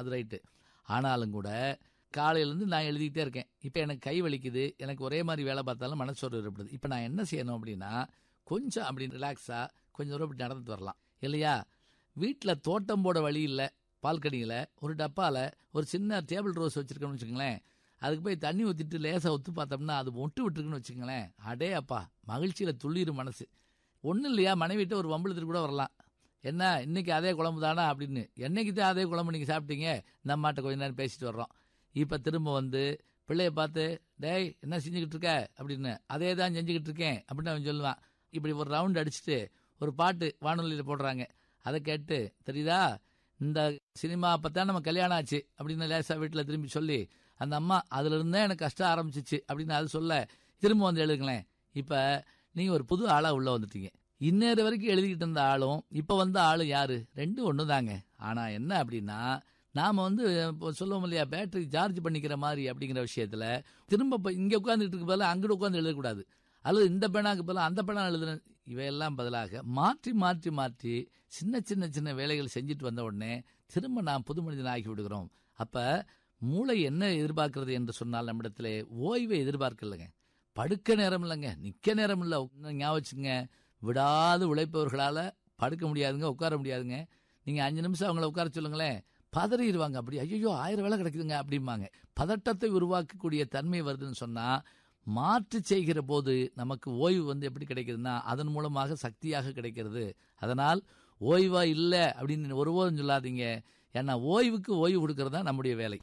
அது ரைட்டு ஆனாலும் கூட காலையிலேருந்து நான் எழுதிக்கிட்டே இருக்கேன் இப்போ எனக்கு கை வலிக்குது எனக்கு ஒரே மாதிரி வேலை பார்த்தாலும் மனசோர்வு ஏற்படுது இப்போ நான் என்ன செய்யணும் அப்படின்னா கொஞ்சம் அப்படி ரிலாக்ஸாக கொஞ்சம் தூரம் இப்படி நடந்துட்டு வரலாம் இல்லையா வீட்டில் தோட்டம் போட வழி இல்லை பால்கனியில் ஒரு டப்பாவில் ஒரு சின்ன டேபிள் ரோஸ் வச்சுருக்கோம்னு வச்சுக்கோங்களேன் அதுக்கு போய் தண்ணி ஊற்றிட்டு லேசாக ஒத்து பார்த்தோம்னா அது ஒட்டு விட்டுருக்குன்னு வச்சுக்கோங்களேன் அடே அப்பா மகிழ்ச்சியில் துள்ளிரும் மனசு ஒன்றும் இல்லையா மனைவிட்ட ஒரு வம்பளத்துக்கு கூட வரலாம் என்ன இன்னைக்கு அதே குழம்பு தானா அப்படின்னு என்னைக்கு தான் அதே குழம்பு நீங்கள் சாப்பிட்டீங்க இந்த அம்மாட்ட கொஞ்ச நேரம் பேசிட்டு வர்றோம் இப்போ திரும்ப வந்து பிள்ளைய பார்த்து டேய் என்ன செஞ்சுக்கிட்டு இருக்க அப்படின்னு அதே தான் செஞ்சுக்கிட்டு இருக்கேன் அப்படின்னு அவன் சொல்லுவான் இப்படி ஒரு ரவுண்ட் அடிச்சுட்டு ஒரு பாட்டு வானொலியில் போடுறாங்க அதை கேட்டு தெரியுதா இந்த சினிமா அப்பதான் நம்ம கல்யாணம் ஆச்சு அப்படின்னு லேசா வீட்டில் திரும்பி சொல்லி அந்த அம்மா அதுல இருந்தே எனக்கு கஷ்டம் ஆரம்பிச்சிச்சு அப்படின்னு அது சொல்ல திரும்ப வந்து எழுதுங்களேன் இப்போ நீங்க ஒரு புது ஆளா உள்ள வந்துட்டீங்க இந்நேர வரைக்கும் எழுதிக்கிட்டு இருந்த ஆளும் இப்போ வந்த ஆளும் யாரு ரெண்டும் ஒன்று தாங்க ஆனா என்ன அப்படின்னா நாம வந்து இப்போ சொல்லுவோம் இல்லையா பேட்டரி சார்ஜ் பண்ணிக்கிற மாதிரி அப்படிங்கிற விஷயத்துல திரும்ப இப்போ இங்கே உட்காந்துட்டு இருக்க பதிலாக அங்கிட்டு உட்காந்து எழுதக்கூடாது அல்லது இந்த பேனாக்கு பதிலாக அந்த பேனா எழுதுன இவையெல்லாம் பதிலாக மாற்றி மாற்றி மாற்றி சின்ன சின்ன சின்ன வேலைகள் செஞ்சுட்டு வந்த உடனே திரும்ப நாம் புது மனிதன் ஆகி விடுகிறோம் அப்ப மூளை என்ன எதிர்பார்க்கிறது என்று சொன்னால் நம்மிடத்துல ஓய்வை எதிர்பார்க்கலங்க படுக்க நேரம் இல்லைங்க நிக்க நேரம் இல்லை இன்னும் ஞாபகம் வச்சுங்க விடாது உழைப்பவர்களால படுக்க முடியாதுங்க உட்கார முடியாதுங்க நீங்க அஞ்சு நிமிஷம் அவங்கள உட்கார சொல்லுங்களேன் பதறிடுவாங்க அப்படி ஐயோ ஆயிரம் வேலை கிடைக்குதுங்க அப்படிம்பாங்க பதட்டத்தை உருவாக்கக்கூடிய தன்மை வருதுன்னு சொன்னா மாற்று செய்கிற போது நமக்கு ஓய்வு வந்து எப்படி கிடைக்குதுன்னா அதன் மூலமாக சக்தியாக கிடைக்கிறது அதனால் ஓய்வா இல்லை அப்படின்னு ஒருபோதும் சொல்லாதீங்க ஏன்னா ஓய்வுக்கு ஓய்வு கொடுக்கறது தான் நம்முடைய வேலை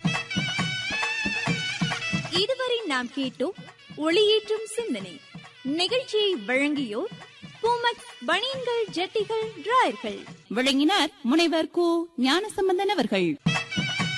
இதுவரை நாம் கேட்டோம் ஒளியேற்றும் சிந்தனை நிகழ்ச்சியை வழங்கியோர் பூமக் பனியன்கள் ஜட்டிகள் டிராயர்கள் விளங்கினார் முனைவர் கு ஞானசம்பந்தன் அவர்கள்